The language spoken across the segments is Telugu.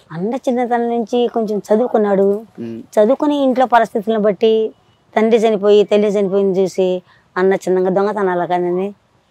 అన్న చిన్నతనం నుంచి కొంచెం చదువుకున్నాడు ఉమ్, చదువుకుని ఇంట్లో పరిస్థితులను బట్టి తండ్రి చనిపోయి తల్లి చనిపోయింది చూసి అన్న చిన్నగా దొంగతనాలు కానీ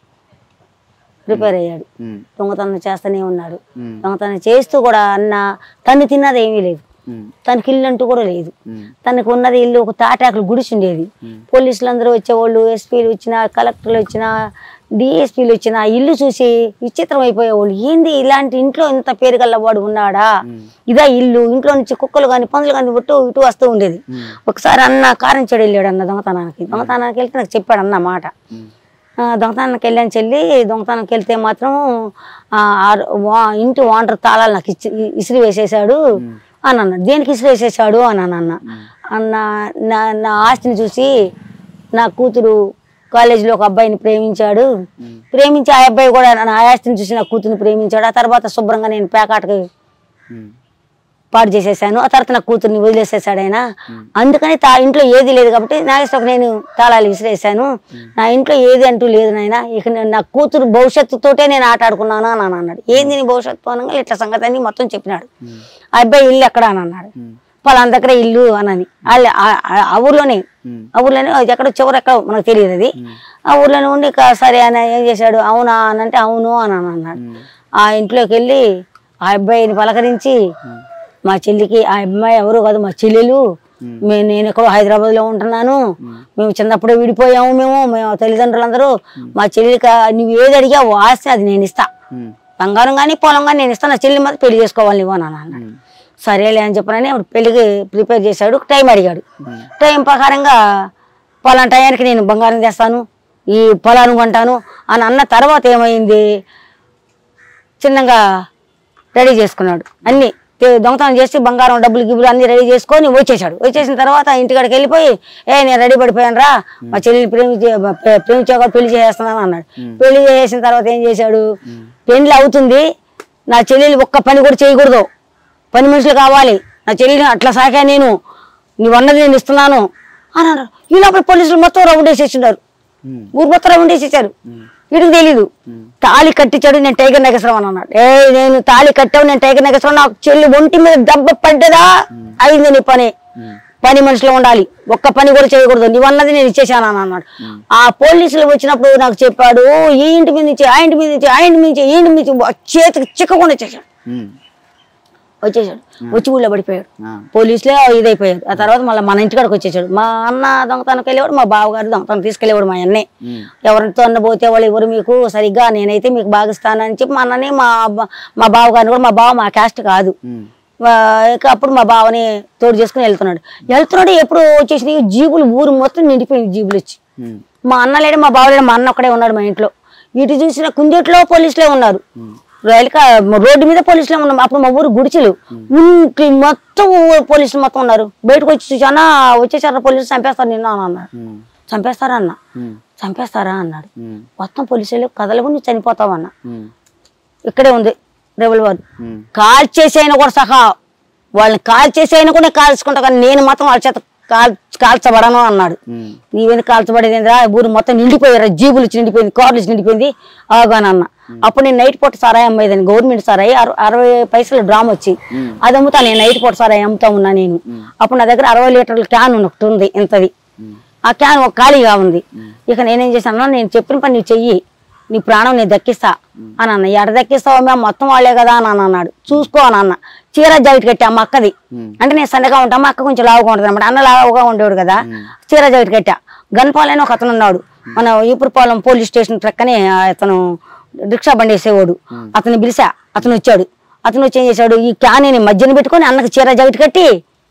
ప్రిపేర్ అయ్యాడు ఉమ్, దొంగతనం చేస్తూనే ఉన్నాడు ఉమ్, దొంగతనం చేస్తూ కూడా అన్న తను తిన్నది ఏమీ లేదు ఉమ్, తనకి ఇల్లు అంటూ కూడా లేదు ఉమ్, తనకు ఉన్నది ఇల్లు ఒక తాటాకులు గుడిసి ఉండేది ఉమ్. పోలీసులు అందరూ వచ్చేవాళ్ళు ఎస్పీలు వచ్చినా కలెక్టర్లు వచ్చినా డిఎస్పీలు వచ్చినా ఇల్లు చూసి విచిత్రం అయిపోయేవాళ్ళు ఏంది ఇలాంటి ఇంట్లో ఇంత పేరు గల్లవాడు ఉన్నాడా ఇదా ఇల్లు ఇంట్లో నుంచి కుక్కలు కానీ పందులు కానీ ఇటు ఇటు వస్తూ ఉండేది ఒకసారి అన్న కారం చెడు వెళ్ళాడు అన్న దొంగతనానికి దొంగతనానికి వెళ్తే నాకు చెప్పాడు అన్న మాట ఉమ్, ఆ, దొంగతనానికి వెళ్ళాను చెల్లి దొంగతనానికి వెళ్తే మాత్రం ఆ, ఆ వా- ఇంటి ఓనర్ తాళాలు నాకు ఇచ్చి ఇసిరి వేసేసాడు అని అన్నాడు దేనికి ఇసిరి వేసేసాడు అని అని అన్న అన్న నా నా ఆస్తిని చూసి నా కూతురు కాలేజీలో ఒక అబ్బాయిని ప్రేమించాడు ప్రేమించి ఆ అబ్బాయి కూడా నా ఆస్తిని చూసి నా కూతురుని ప్రేమించాడు ఆ తర్వాత శుభ్రంగా నేను పేకాటకి ఉమ్, పాడు చేసేసాను ఆ తర్వాత నా కూతుర్ని వదిలేసేసాడు ఆయన అందుకని తా ఇంట్లో ఏది లేదు కాబట్టి నాగేశ్వరకు నేను తాళాలు విసిరేసాను నా ఇంట్లో ఏది అంటూ లేదు నాయన ఇక నేను నా కూతురు భవిష్యత్తుతోటే నేను ఆట ఆడుకున్నాను అని అన్నాడు ఏంది నీ భవిష్యత్తు అనగా ఇట్లా సంగతి అని మొత్తం చెప్పినాడు ఆ అబ్బాయి ఇల్లు ఎక్కడ అని అన్నాడు పలానా దగ్గర ఇల్లు అనని వాళ్ళ ఆ- ఆ- ఆ ఊర్లోనే ఆ ఊర్లోనే ఎక్కడ చివరి ఎక్కడ మనకు తెలియదు అది ఆ ఊర్లోనే ఉండి ఇక సరే అని ఏం చేశాడు అవునా అని అంటే అవును అని అని అన్నాడు ఆ ఇంట్లోకి వెళ్ళి ఆ అబ్బాయిని పలకరించి మా చెల్లికి ఆ అమ్మాయి ఎవరు కాదు మా చెల్లెలు మేము నేను ఎక్కడో హైదరాబాద్ లో ఉంటున్నాను మేము చిన్నప్పుడే విడిపోయాము మేము మేము తల్లిదండ్రులందరూ మా చెల్లికి నువ్వు ఏది అడిగావు ఆస్తి అది నేను ఇస్తా ఉమ్, బంగారం కానీ పొలం కానీ నేను ఇస్తాను నా చెల్లి మాత్రం పెళ్లి చేసుకోవాలి నువ్వు అని అన్నాడు సరేలే అని చెప్పనని అప్పుడు పెళ్లికి ప్రిపేర్ చేశాడు టైం అడిగాడు టైం ప్రకారంగా పలానా టయానికి నేను బంగారం తెస్తాను ఈ పొలాన్ని కొంటాను అని అన్న తర్వాత ఏమైంది చిన్నగా రెడీ చేసుకున్నాడు అన్ని తే- దొంగతనం చేసి బంగారం డబ్బులు గిబ్బులు అన్ని రెడీ చేసుకొని వచ్చేసాడు వచ్చేసిన తర్వాత ఇంటికాడికి వెళ్ళిపోయి ఏ నేను రెడీ పడిపోయాను రా మా చెల్లిని ప్రేమించే ప్రే- ప్రేమించా కూడా పెళ్లి చేసేస్తున్నాను అన్నాడు పెళ్లి చేసిన తర్వాత ఏం చేశాడు పెళ్లి అవుతుంది నా చెల్లెలు ఒక్క పని కూడా చేయకూడదు పని మనుషులు కావాలి నా చెల్లిని అట్లా సాకా నేను నువ్వు అన్నది నేను ఇస్తున్నాను అని అన్నారు ఈ లోపల పోలీసులు మొత్తం రౌండ్ వేసేసిండారు ఉమ్, ఊరు మొత్తం రౌండ్ వేసేసారు వీడికి తెలీదు తాళి కట్టించాడు నేను టైగర్ నగేశ్వరం అని అన్నాడు ఏ నేను తాళి కట్టావు నేను టైగర్ నగేశ్వరం నాకు చెల్లి ఒంటి మీద దెబ్బ పడ్డదా అయింది నీ పని పని మనుషులు ఉండాలి ఒక్క పని కూడా చేయకూడదు నువ్వు అన్నది నేను ఇచ్చేసాను అని అన్నాడు ఆ పోలీసులు వచ్చినప్పుడు నాకు చెప్పాడు ఈ ఇంటి మీద నుంచి ఆ ఇంటి మీద నుంచి ఆ ఇంటి మీద నుంచి ఈ ఇంటి మీద నుంచి చేతికి చిక్కకుండా వచ్చేసాడు ఉమ్, వచ్చేసాడు వచ్చి ఊళ్ళో పడిపోయాడు ఆ, పోలీసులే ఇదైపోయారు ఆ తర్వాత మళ్ళీ మన ఇంటికాడికి వచ్చేసాడు మా అన్న దొంగతనానికి వెళ్ళేవాడు మా బావగారు దొంగతనం తీసుకెళ్ళేవాడు మా అన్నే ఉమ్, ఎవరితో అన్న పోతే వాళ్ళు ఎవరు మీకు సరిగ్గా నేనైతే మీకు బాగిస్తానని చెప్పి మా అన్నని మా బా- మా బావగారిని కూడా మా బావ మా క్యాస్ట్ కాదు ఉమ్, వా- ఇక అప్పుడు మా బావని తోడు చేసుకుని వెళ్తున్నాడు వెళ్తున్నాడు ఎప్పుడు వచ్చేసి జీబులు ఊరు మొత్తం నిండిపోయింది జీబులు వచ్చి ఉమ్, మా అన్న లేడు మా బావ లేడు మా అన్న ఒక్కడే ఉన్నాడు మా ఇంట్లో ఇటు చూసిన కుందేట్లో పోలీసులే ఉన్నారు రైలు కా- రోడ్డు మీద పోలీసులే ఉన్నారు అప్పుడు మా ఊరు గుడిచెలు ఇంటి మొత్తం ఊ- పోలీసులు మొత్తం ఉన్నారు బయటకు వచ్చి చూసానా వచ్చేసారా పోలీసులు చంపేస్తారు నిన్న అని అన్నాడు ఉమ్, చంపేస్తారా అన్న ఉమ్, చంపేస్తారా అన్నాడు ఉమ్, మొత్తం పోలీసులు కదలకు నువ్వు చనిపోతావన్న ఉమ్, ఇక్కడే ఉంది రెవల్వర్ ఉమ్, కాల్ చేసైనా కూడా సహా వాళ్ళని కాల్ చేసైనా కూడా నేను కాల్చుకుంటా కానీ నేను మాత్రం వాళ్ళ చేత కాల్ కాల్చబడను అన్నాడు ఉమ్, నీవేంది కాల్చబడేది ఏంద్రా ఊరు మొత్తం నిండిపోయారు జీబులు వచ్చి నిండిపోయింది కార్లు వచ్చి నిండిపోయింది ఆగానన్న అప్పుడు నేను నైట్ పూట సారాయి అమ్మేదాన్ని గవర్నమెంట్ సారాయి అర- అరవై పైసలు డ్రామ్ వచ్చి అది అమ్ముతా నేను నైట్ పూట సారాయి అమ్ముతా ఉన్నా నేను అప్పుడు నా దగ్గర అరవై లీటర్ల క్యాన్ ఒకటి ఉంది ఇంతది ఆ క్యాన్ ఒక ఖాళీగా ఉంది ఇక నేనేం చేశాను అన్నా, నేను చెప్పిన పని నువ్వు చెయ్యి నీ ప్రాణం నేను దక్కిస్తా అని అన్న ఎడ దక్కిస్తావా మేము మొత్తం వాళ్ళే కదా అని అన్న అన్నాడు చూసుకో అని అన్న చీర జాకెట్ కట్టా మా అక్కది అంటే నేను సన్నగా ఉంటా మా అక్క కొంచెం లావుగా ఉంటుంది అనమాట అన్న లావుగా ఉండేవాడు కదా చీర జాకెట్ కట్టా గన్పాలని ఒక అతను ఉన్నాడు మన ఈపురపాలెం పోలీస్ స్టేషన్ ప్రక్కనే ఆ అతను రిక్షా బండి వేసేవాడు అతను పిలిచా అతను వచ్చాడు అతను వచ్చి ఏం చేశాడు ఈ క్యాన్ మధ్యన పెట్టుకొని అన్నకి చీర జాకెట్ కట్టి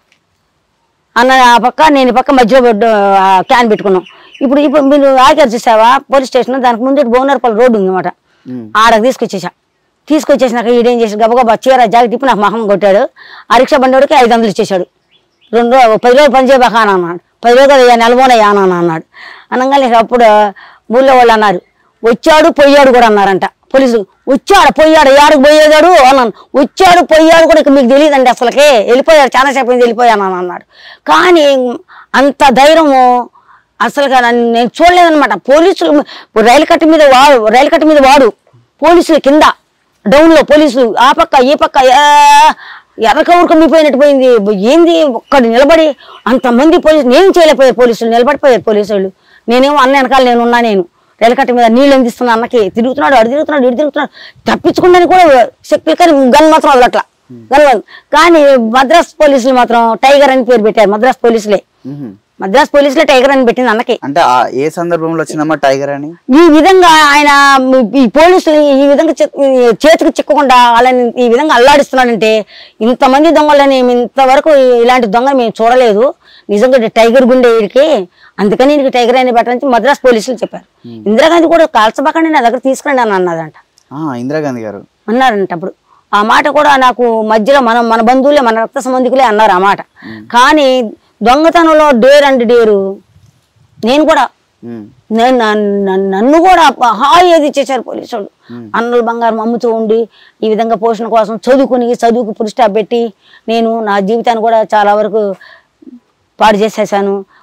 అన్న ఆ పక్క నేను ఈ పక్క మధ్యలో పెట్టు- ఆ క్యాన్ పెట్టుకున్నాం ఇప్పుడు ఇప్పుడు మీరు ఆగారు చూసావా పోలీస్ స్టేషన్ దానికి ముందు బోనర్పల్లి రోడ్డు ఉందన్నమాట ఉమ్, ఆడకు తీసుకొచ్చేసా తీసుకొచ్చేసినాక ఈడేం చేసి గబగబా చీర జాకెట్ ఇప్పి నాకు మహం కొట్టాడు ఆ రిక్షా బండివాడికి ఐదు వందలు ఇచ్చేశాడు రెండు రోజులు పది రోజులు పని చేయబాక అని అన్నాడు పది రోజులు కదా నెలబోనయ్యా అని అన్నాడు అనగానే ఇక అప్పుడు ఊళ్ళో వాళ్ళు అన్నారు వచ్చాడు పోయాడు కూడా అన్నారంట పోలీసులు వచ్చాడు పోయాడు యాడికి పోయేదాడు అన్నాను వచ్చాడు పోయాడు కూడా ఇక మీకు తెలియదండి అసలుకే వెళ్ళిపోయాడు చాలాసేపు అయింది వెళ్ళిపోయాను అని అన్నాడు కానీ అంత ధైర్యము అసలుగా నన్ను నేను చూడలేదన్నమాట పోలీసులు రైలు కట్ట మీద వాడు రైలు కట్ట మీద వాడు పోలీసులు కింద డౌన్ లో పోలీసులు ఆ పక్క ఈ పక్క ఏ, ఎర్రకౌరు కమ్మిపోయినట్టు పోయింది ఏంది ఒక్కడు నిలబడి అంతమంది పోలీసు నేను చేయలేకపోయారు పోలీసులు నిలబడిపోయారు పోలీసు వాళ్ళు నేనేమో అన్న వెనకాల నేను ఉన్నా నేను రైలుకట్ట మీద నీళ్ళు అందిస్తున్నా అన్నకి తిరుగుతున్నాడు అడు తిరుగుతున్నాడు ఇటు తిరుగుతున్నాడు తప్పించుకుంటానికి కూడా శక్తులు కానీ గన్ మాత్రం వదలట్లా గన్ వదల- కానీ మద్రాస్ పోలీసులు మాత్రం టైగర్ అని పేరు పెట్టారు మద్రాస్ పోలీసులే మ్మ్. మద్రాస్ పోలీసులే టైగర్ అని పెట్టింది అన్నకి అంటే ఆ ఏ సందర్భంలో వచ్చిందమ్మా టైగర్ అని ఈ విధంగా ఆయన ఈ పోలీసులు ఈ విధంగా చి- ఈ చేతికి చిక్కకుండా వాళ్ళని ఈ విధంగా అల్లాడిస్తున్నాడంటే ఇంతమంది దొంగలని మేము ఇంతవరకు ఇలాంటి దొంగ మేము చూడలేదు నిజంగా ఇది టైగర్ గుండె వీడికి అందుకని నీకు టైగర్ అని పెట్టడానికి మద్రాస్ పోలీసులు చెప్పారు ఇందిరాగాంధీ కూడా కాల్చబాకండి నా దగ్గర తీసుకురండి అని అన్నదంట ఆ, ఇందిరాగాంధీ గారు అన్నారంట అప్పుడు ఆ మాట కూడా నాకు మధ్యలో మన మన బంధువులే మన రక్త సంబంధికులే అన్నారు ఆ మాట కానీ దొంగతనంలో డేర్ అండ్ డేరు నేను కూడా మ్మ్. నేను నన్ను- నన్ను- నన్ను కూడా హాయి ఏది ఇచ్చేసారు పోలీసు వాళ్ళు అన్నుల బంగారం అమ్ముతూ ఉండి ఈ విధంగా పోషణ కోసం చదువుకుని చదువుకు పురుష పెట్టి నేను నా జీవితాన్ని కూడా చాలా వరకు పాడు చేసేసాను